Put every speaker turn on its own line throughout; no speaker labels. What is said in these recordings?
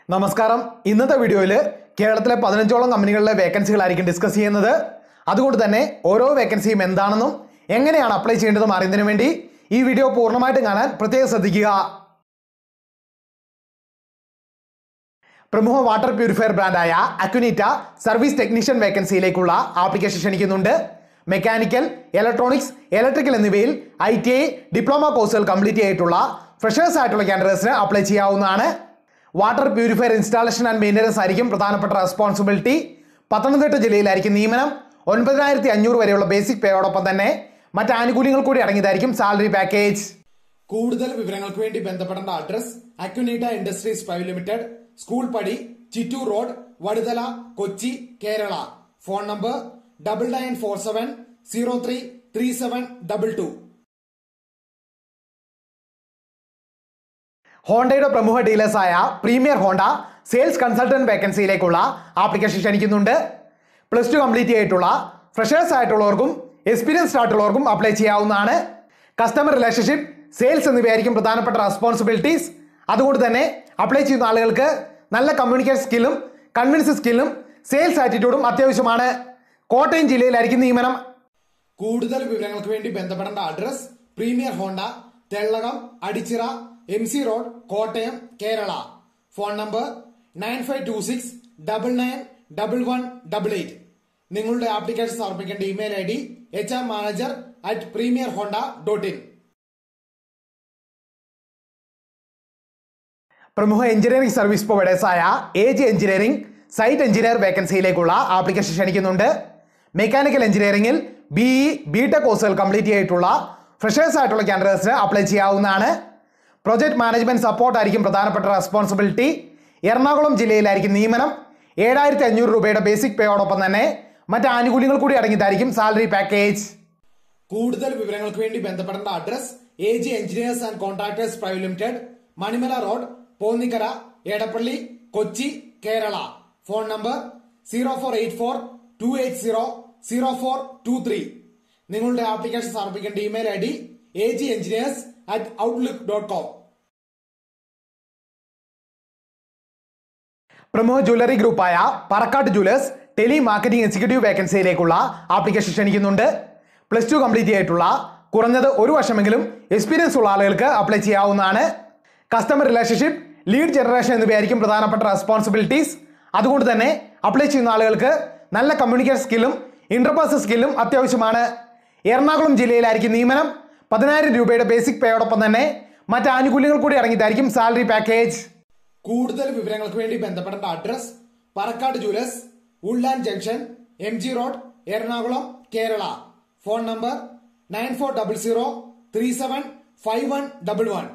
നമസ്കാരം ഇന്നത്തെ വീഡിയോയിൽ കേരളത്തിലെ പതിനഞ്ചോളം കമ്പനികളിലെ വേക്കൻസികളായിരിക്കും ഡിസ്കസ് ചെയ്യുന്നത് അതുകൊണ്ട് തന്നെ ഓരോ വേക്കൻസിയും എന്താണെന്നും എങ്ങനെയാണ് അപ്ലൈ ചെയ്യേണ്ടതും അറിയുന്നതിന് വേണ്ടി ഈ വീഡിയോ പൂർണ്ണമായിട്ടും കാണാൻ പ്രത്യേകം ശ്രദ്ധിക്കുക പ്രമുഖ വാട്ടർ പ്യൂരിഫയർ ബ്രാൻഡായ അക്യുനീറ്റ സർവീസ് ടെക്നീഷ്യൻ വേക്കൻസിയിലേക്കുള്ള ആപ്ലിക്കേഷൻ ക്ഷണിക്കുന്നുണ്ട് മെക്കാനിക്കൽ ഇലക്ട്രോണിക്സ് ഇലക്ട്രിക്കൽ എന്നിവയിൽ ഐ ടി ഐ ഡിപ്ലോമ കോഴ്സുകൾ കംപ്ലീറ്റ് ചെയ്തിട്ടുള്ള ഫ്രഷേഴ്സ് ആയിട്ടുള്ള കാൻഡിഡേറ്റ്സിന് അപ്ലൈ ചെയ്യാവുന്നതാണ് water purifier installation and maintenance ആയിരിക്കും പ്രധാനപ്പെട്ട റെസ്പോൺസിബിലിറ്റി പത്തനംതിട്ട ജില്ലയിലായിരിക്കും നിയമനം ഒൻപതിനായിരത്തി അഞ്ഞൂറ് വരെയുള്ള ബേസിക് പേയോടൊപ്പം തന്നെ മറ്റ് ആനുകൂല്യങ്ങൾ കൂടി അടങ്ങിയതായിരിക്കും സാലറി പാക്കേജ് കൂടുതൽ വിവരങ്ങൾക്ക് വേണ്ടി ബന്ധപ്പെടേണ്ട അഡ്രസ് അക്യുനീറ്റ ഇൻഡസ്ട്രീസ് പ്രൈവറ്റ് ലിമിറ്റഡ് സ്കൂൾ പടി Chittoor road Vaduthala Kochi Kerala phone number double nine four seven zero three three seven double two ഹോണ്ടയുടെ പ്രമുഖ ഡീലേഴ്സായ പ്രീമിയർ ഹോണ്ട സെയിൽസ് കൺസൾട്ടന്റ് വേക്കൻസിയിലേക്കുള്ള ആപ്ലിക്കേഷൻ ക്ഷണിക്കുന്നുണ്ട് പ്ലസ് ടു കംപ്ലീറ്റ് ചെയ്തിട്ടുള്ള ഫ്രഷേഴ്സ് ആയിട്ടുള്ളവർക്കും എക്സ്പീരിയൻസ്ഡ് ആയിട്ടുള്ളവർക്കും അപ്ലൈ ചെയ്യാവുന്നതാണ് കസ്റ്റമർ റിലേഷൻഷിപ്പ് സെയിൽസ് എന്നിവയായിരിക്കും പ്രധാനപ്പെട്ട റെസ്പോൺസിബിലിറ്റീസ് അതുകൊണ്ട് തന്നെ അപ്ലൈ ചെയ്യുന്ന ആളുകൾക്ക് നല്ല കമ്മ്യൂണിക്കേഷൻ സ്കില്ലും കൺവിൻസ് സ്കില്ലും സെയിൽസ് ആറ്റിറ്റ്യൂഡും അത്യാവശ്യമാണ് കോട്ടയം ജില്ലയിലായിരിക്കും നിയമനം കൂടുതൽ വിവരങ്ങൾക്ക് വേണ്ടി ബന്ധപ്പെടേണ്ട address premier Honda Thellakam Adichira M C road Kottayam Kerala phone number nine five two six double nine double one double eight നിങ്ങളുടെ ആപ്ലിക്കേഷൻ സമർപ്പിക്കേണ്ട email I D H R manager at premier Honda dot in പ്രമുഖ എഞ്ചിനീയറിംഗ് സർവീസ് പ്രൊവൈഡേഴ്സായ A G engineering site engineer വേക്കൻസിയിലേക്കുള്ള application ക്ഷണിക്കുന്നുണ്ട് mechanical എഞ്ചിനീയറിംഗിൽ B E B tech കോഴ്സുകൾ complete ചെയ്തിട്ടുള്ള freshers ആയിട്ടുള്ള കാൻഡിഡേറ്റ്സിന് അപ്ലൈ ചെയ്യാവുന്നതാണ് പ്രൊജക്ട് മാനേജ്മെന്റ് സപ്പോർട്ട് ആയിരിക്കും പ്രധാനപ്പെട്ട റെസ്പോൺസിബിലിറ്റി എറണാകുളം ജില്ലയിലായിരിക്കും നിയമനം ഏഴായിരത്തി അഞ്ഞൂറ് രൂപയുടെ ബേസിക് പേയോടൊപ്പം തന്നെ മറ്റ് ആനുകൂല്യങ്ങൾ കൂടി അടങ്ങിയതായിരിക്കും സാലറി പാക്കേജ് കൂടുതൽ വിവരങ്ങൾക്ക് വേണ്ടി ബന്ധപ്പെടേണ്ട address A G engineers and contractors private limited Manimala road Ponnikkara Edappally Kochi Kerala phone number zero four eight four two eight zero zero four two three നിങ്ങളുടെ ആപ്ലിക്കേഷൻ സമർപ്പിക്കേണ്ട email I D A G engineers at Outlook dot com പ്രമുഖ jewellery ഗ്രൂപ്പായ Parakkat jewellers telemarketing executive വേക്കൻസിയിലേക്കുള്ള application ക്ഷണിക്കുന്നുണ്ട് plus two complete ചെയ്തിട്ടുള്ള കുറഞ്ഞത് ഒരു വർഷമെങ്കിലും എക്സ്പീരിയൻസ് ഉള്ള ആളുകൾക്ക് അപ്ലൈ ചെയ്യാവുന്നതാണ് കസ്റ്റമർ റിലേഷൻഷിപ്പ് ലീഡ് ജനറേഷൻ എന്നിവയായിരിക്കും പ്രധാനപ്പെട്ട റെസ്പോൺസിബിലിറ്റീസ് അതുകൊണ്ട് തന്നെ അപ്ലൈ ചെയ്യുന്ന ആളുകൾക്ക് നല്ല കമ്മ്യൂണിക്കേഷൻ സ്കില്ലും ഇന്റർപേഴ്സണൽ സ്കില്ലും അത്യാവശ്യമാണ് എറണാകുളം ജില്ലയിലായിരിക്കും നിയമനം പതിനായിരം രൂപയുടെ ബേസിക് പേയോടൊപ്പം തന്നെ മറ്റ് ആനുകൂല്യങ്ങൾ കൂടി അടങ്ങിയതായിരിക്കും സാലറി പാക്കേജ് കൂടുതൽ വിവരങ്ങൾക്ക് വേണ്ടി ബന്ധപ്പെടേണ്ട അഡ്രസ് പറക്കാട് ജൂലസ് ഉള്ളാൻ junction M G road Ernakulam Kerala phone number nine four double zero three seven five one double one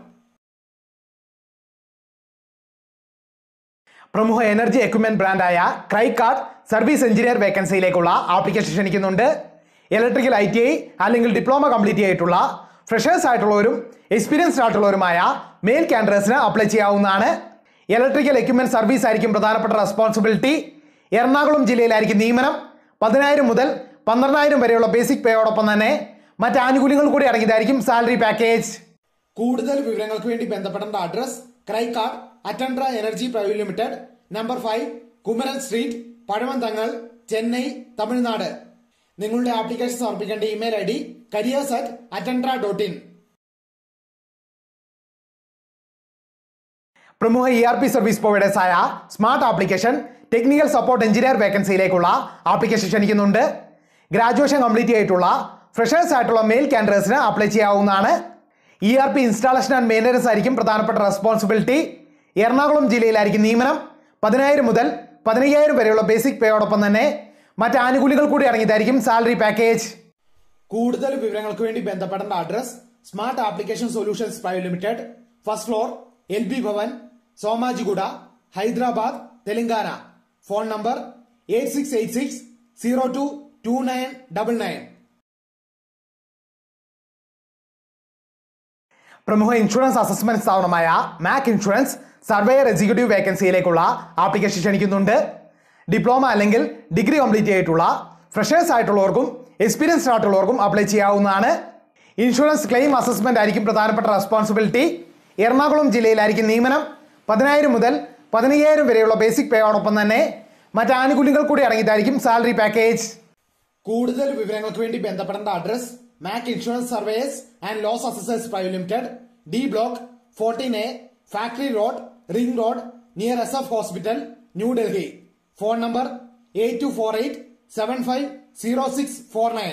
പ്രമുഖ എനർജി എക്യുപ്മെന്റ് ബ്രാൻഡായ ക്രൈകാർഡ് സർവീസ് എഞ്ചിനീയർ വേക്കൻസിയിലേക്കുള്ള ആപ്ലിക്കേഷൻ ക്ഷണിക്കുന്നുണ്ട് ഇലക്ട്രിക്കൽ ഐ ടി ഐ അല്ലെങ്കിൽ ഡിപ്ലോമ കംപ്ലീറ്റ് ചെയ്തിട്ടുള്ള ഫ്രഷേഴ്സ് ആയിട്ടുള്ളവരും എക്സ്പീരിയൻസ്ഡ് ആയിട്ടുള്ളവരുമായ മെയിൽ കാൻഡിഡേറ്റ്സിന് അപ്ലൈ ചെയ്യാവുന്നതാണ് ഇലക്ട്രിക്കൽ എക്യുപ്മെന്റ് സർവീസ് ആയിരിക്കും പ്രധാനപ്പെട്ട റെസ്പോൺസിബിലിറ്റി എറണാകുളം ജില്ലയിലായിരിക്കും നിയമനം പതിനായിരം മുതൽ പന്ത്രണ്ടായിരം വരെയുള്ള ബേസിക് പേയോടൊപ്പം തന്നെ മറ്റ് ആനുകൂല്യങ്ങൾ കൂടി അടങ്ങിയതായിരിക്കും സാലറി പാക്കേജ് കൂടുതൽ വിവരങ്ങൾക്ക് വേണ്ടി ബന്ധപ്പെടേണ്ട അഡ്രസ് ക്രൈകാർഡ് അറ്റൻഡ്ര energy private limited number five Kumaran street Pazhavanthangal Chennai Tamil Nadu നിങ്ങളുടെ ആപ്ലിക്കേഷൻ സമർപ്പിക്കേണ്ട email I D careers at അറ്റൻഡ്ര ഡോട്ട് ഇൻ പ്രമുഖ ഇ ആർ പി സർവീസ് പ്രൊവൈഡേഴ്സായ smart application technical support engineer വേക്കൻസിയിലേക്കുള്ള ആപ്ലിക്കേഷൻ ക്ഷണിക്കുന്നുണ്ട് ഗ്രാജുവേഷൻ കംപ്ലീറ്റ് ചെയ്തിട്ടുള്ള ഫ്രഷേഴ്സ് ആയിട്ടുള്ള മെയിൽ കാൻഡിഡേറ്റ്സിന് അപ്ലൈ ചെയ്യാവുന്നതാണ് E R P installation and maintenance ആയിരിക്കും പ്രധാനപ്പെട്ട റെസ്പോൺസിബിലിറ്റി എറണാകുളം ജില്ലയിലായിരിക്കും നിയമനം പതിനായിരം മുതൽ പതിനയ്യായിരം വരെയുള്ള ബേസിക് പേയോടൊപ്പം തന്നെ മറ്റ് ആനുകൂല്യങ്ങൾ കൂടി അടങ്ങിയതായിരിക്കും സാലറി പാക്കേജ് കൂടുതൽ വിവരങ്ങൾക്ക് വേണ്ടി ബന്ധപ്പെടേണ്ട address smart application solutions private limited first floor L B Bhavan Somajiguda Hyderabad Telangana phone number eight six eight six zero two two nine double nine പ്രമുഖ ഇൻഷുറൻസ് അസസ്മെന്റ് സ്ഥാപനമായ മാക് ഇൻഷുറൻസ് സർവേയർ എക്സിക്യൂട്ടീവ് വേക്കൻസിയിലേക്കുള്ള ആപ്ലിക്കേഷൻ ക്ഷണിക്കുന്നുണ്ട് diploma അല്ലെങ്കിൽ degree complete ചെയ്തിട്ടുള്ള freshers ആയിട്ടുള്ളവർക്കും experienced ആയിട്ടുള്ളവർക്കും apply ചെയ്യാവുന്നതാണ് insurance claim assessment ആയിരിക്കും പ്രധാനപ്പെട്ട റെസ്പോൺസിബിലിറ്റി എറണാകുളം ജില്ലയിലായിരിക്കും നിയമനം പതിനായിരം മുതൽ പതിനയ്യായിരം വരെയുള്ള ബേസിക് പേയോടൊപ്പം തന്നെ മറ്റ് ആനുകൂല്യങ്ങൾ കൂടി അടങ്ങിയതായിരിക്കും സാലറി പാക്കേജ് കൂടുതൽ വിവരങ്ങൾക്ക് വേണ്ടി ബന്ധപ്പെടേണ്ട address Mac insurance surveys and loss assessors private limited D block fourteen A factory road ring road near S F hospital New Delhi phone number eight two four eight seven five zero six four nine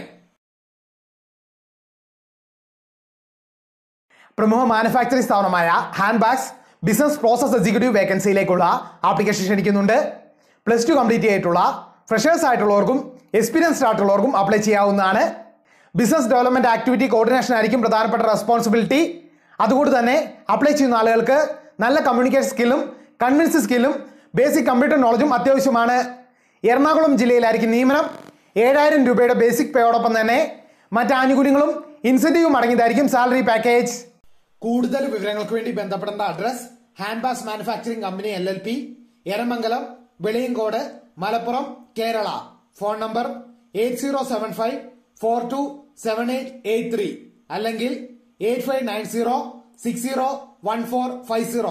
പ്രമുഖ manufacturing സ്ഥാപനമായ hand bags business process executive വേക്കൻസിയിലേക്കുള്ള application ക്ഷണിക്കുന്നുണ്ട് plus two complete ചെയ്തിട്ടുള്ള freshers ആയിട്ടുള്ളവർക്കും experienced ആയിട്ടുള്ളവർക്കും apply ചെയ്യാവുന്നതാണ് business development activity coordination ആയിരിക്കും പ്രധാനപ്പെട്ട റെസ്പോൺസിബിലിറ്റി അതുകൊണ്ട് തന്നെ അപ്ലൈ ചെയ്യുന്ന ആളുകൾക്ക് നല്ല കമ്മ്യൂണിക്കേഷൻ സ്കില്ലും കൺവിൻസ് സ്കില്ലും ബേസിക് കമ്പ്യൂട്ടർ നോളജും അത്യാവശ്യമാണ് എറണാകുളം ജില്ലയിലായിരിക്കും നിയമനം ഏഴായിരം രൂപയുടെ ബേസിക് പേയോടൊപ്പം തന്നെ മറ്റ് ആനുകൂല്യങ്ങളും ഇൻസെന്റീവും അടങ്ങിയതായിരിക്കും സാലറി പാക്കേജ് കൂടുതൽ വിവരങ്ങൾക്ക് വേണ്ടി ബന്ധപ്പെടേണ്ട address handbags manufacturing company L L P Eramangalam Veliyankode Malappuram Kerala phone number eight zero seven five four two seven eight eight three അല്ലെങ്കിൽ eight five nine zero six zero one four five zero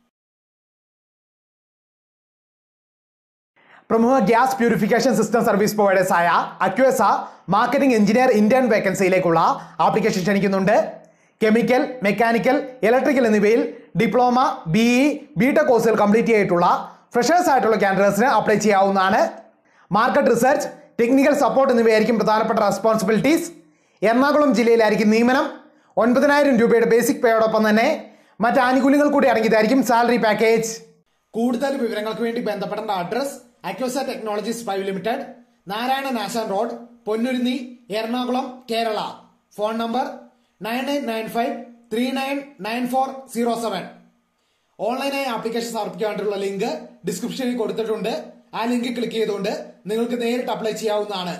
പ്രമുഖ gas purification system service providers ആയ അക്വേസ marketing engineer intern വേക്കൻസിയിലേക്കുള്ള application ക്ഷണിക്കുന്നുണ്ട് chemical mechanical electrical എന്നിവയിൽ diploma BE BTech കോഴ്സുകൾ complete ചെയ്തിട്ടുള്ള freshers ആയിട്ടുള്ള കാൻഡിഡേറ്റ്സിന് അപ്ലൈ ചെയ്യാവുന്നതാണ് മാർക്കറ്റ് റിസർച്ച് ടെക്നിക്കൽ സപ്പോർട്ട് എന്നിവയായിരിക്കും പ്രധാനപ്പെട്ട റെസ്പോൺസിബിലിറ്റീസ് എറണാകുളം ജില്ലയിലായിരിക്കും നിയമനം ഒൻപതിനായിരം രൂപയുടെ ബേസിക് പേയോടൊപ്പം തന്നെ മറ്റ് ആനുകൂല്യങ്ങൾ കൂടി അടങ്ങിയതായിരിക്കും സാലറി പാക്കേജ് കൂടുതൽ വിവരങ്ങൾക്ക് വേണ്ടി ബന്ധപ്പെടേണ്ട അഡ്രസ് അക്യോസ technologies private limited Narayana Nashan road Ponnurunni Ernakulam Kerala phone number nine eight nine five three nine nine four zero seven ഓൺലൈനായി ആപ്ലിക്കേഷൻ സമർപ്പിക്കാനുള്ള ലിങ്ക് ഡിസ്ക്രിപ്ഷനിൽ കൊടുത്തിട്ടുണ്ട് ആ ലിങ്ക് ക്ലിക്ക് ചെയ്തുകൊണ്ട് നിങ്ങൾക്ക് നേരിട്ട് അപ്ലൈ ചെയ്യാവുന്നതാണ്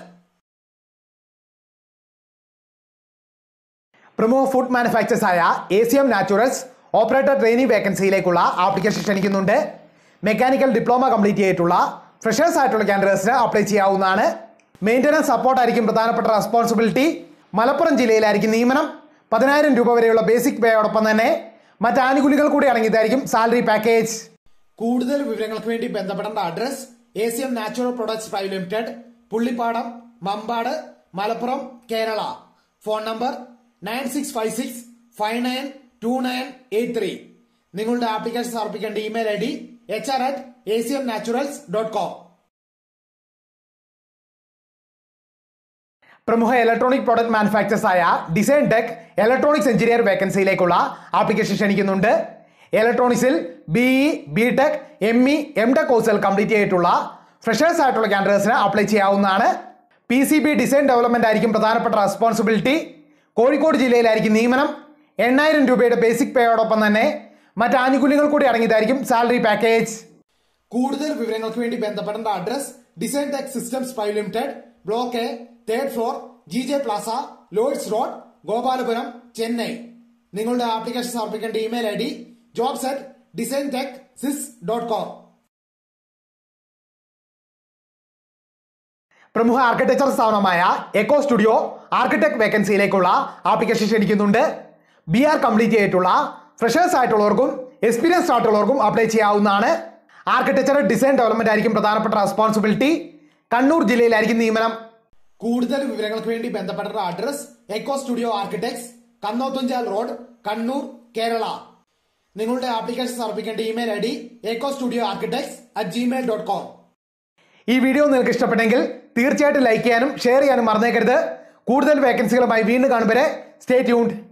പ്രമുഖ ഫുഡ് മാനുഫാക്ചേഴ്സ് ആയ A C M naturals operator training വേക്കൻസിയിലേക്കുള്ള ആപ്ലിക്കേഷൻ ക്ഷണിക്കുന്നുണ്ട് മെക്കാനിക്കൽ ഡിപ്ലോമ കംപ്ലീറ്റ് ചെയ്തിട്ടുള്ള ഫ്രഷേഴ്സ് ആയിട്ടുള്ള കാൻഡിഡേറ്റ്സിന് അപ്ലൈ ചെയ്യാവുന്നതാണ് മെയിൻ്റനൻസ് സപ്പോർട്ട് ആയിരിക്കും പ്രധാനപ്പെട്ട റെസ്പോൺസിബിലിറ്റി മലപ്പുറം ജില്ലയിലായിരിക്കും നിയമനം പതിനായിരം രൂപ വരെയുള്ള ബേസിക് പേയോടൊപ്പം തന്നെ മറ്റ് ആനുകൂല്യങ്ങൾ കൂടി അടങ്ങിയതായിരിക്കും സാലറി പാക്കേജ് കൂടുതൽ വിവരങ്ങൾക്ക് വേണ്ടി ബന്ധപ്പെടേണ്ട address A C M natural products private limited Pullippadam Mampad Malappuram Kerala phone number nine six five six five nine two nine eight three നിങ്ങളുടെ ആപ്ലിക്കേഷൻ സമർപ്പിക്കേണ്ട email I D H R at A C M naturals dot com പ്രമുഖ electronic product manufacturers ആയ design tech electronics engineer വേക്കൻസിയിലേക്കുള്ള application ക്ഷണിക്കുന്നുണ്ട് ഇലക്ട്രോണിക്സിൽ BE B tech M E M tech കോഴ്സുകൾ complete ചെയ്തിട്ടുള്ള freshers ആയിട്ടുള്ള കാൻഡിഡേറ്റ്സിന് അപ്ലൈ ചെയ്യാവുന്നതാണ് P C B design development ആയിരിക്കും പ്രധാനപ്പെട്ട റെസ്പോൺസിബിലിറ്റി കോഴിക്കോട് ജില്ലയിലായിരിക്കും നിയമനം എണ്ണായിരം രൂപയുടെ ബേസിക് പേയോടൊപ്പം തന്നെ മറ്റ് ആനുകൂല്യങ്ങൾ കൂടി അടങ്ങിയതായിരിക്കും സാലറി പാക്കേജ് കൂടുതൽ വിവരങ്ങൾക്ക് വേണ്ടി ബന്ധപ്പെടേണ്ട address design tech systems private limited block A third floor G J plaza Lloyds road Gopalapuram Chennai നിങ്ങളുടെ ആപ്ലിക്കേഷൻ സമർപ്പിക്കേണ്ട email I D jobs at design tech sys dot com പ്രമുഖ ആർക്കിടെക്ചർ സ്ഥാപനമായ എക്കോ സ്റ്റുഡിയോ ആർക്കിടെക്ട് വേക്കൻസിയിലേക്കുള്ള application ക്ഷണിക്കുന്നുണ്ട് B R complete ചെയ്തിട്ടുള്ള freshers ആയിട്ടുള്ളവർക്കും experienced ആയിട്ടുള്ളവർക്കും apply ചെയ്യാവുന്നതാണ് ആർക്കിടെക്ചർ ഡിസൈൻ ഡെവലപ്മെന്റ് ആയിരിക്കും പ്രധാനപ്പെട്ട റെസ്പോൺസിബിലിറ്റി കണ്ണൂർ ജില്ലയിലായിരിക്കും നിയമനം കൂടുതൽ വിവരങ്ങൾക്ക് വേണ്ടി ബന്ധപ്പെട്ട address eco studio architects Kannothumchal road Kannur Kerala നിങ്ങളുടെ ആപ്ലിക്കേഷൻ സമർപ്പിക്കേണ്ട email I D eco studio architects at Gmail dot com ഈ വീഡിയോ നിങ്ങൾക്ക് ഇഷ്ടപ്പെട്ടെങ്കിൽ തീർച്ചയായിട്ടും ലൈക്ക് ചെയ്യാനും ഷെയർ ചെയ്യാനും മറന്നേക്കരുത് കൂടുതൽ വേക്കൻസികളുമായി വീണ്ടും കാണും വരെ സ്റ്റേ ട്യൂൺഡ്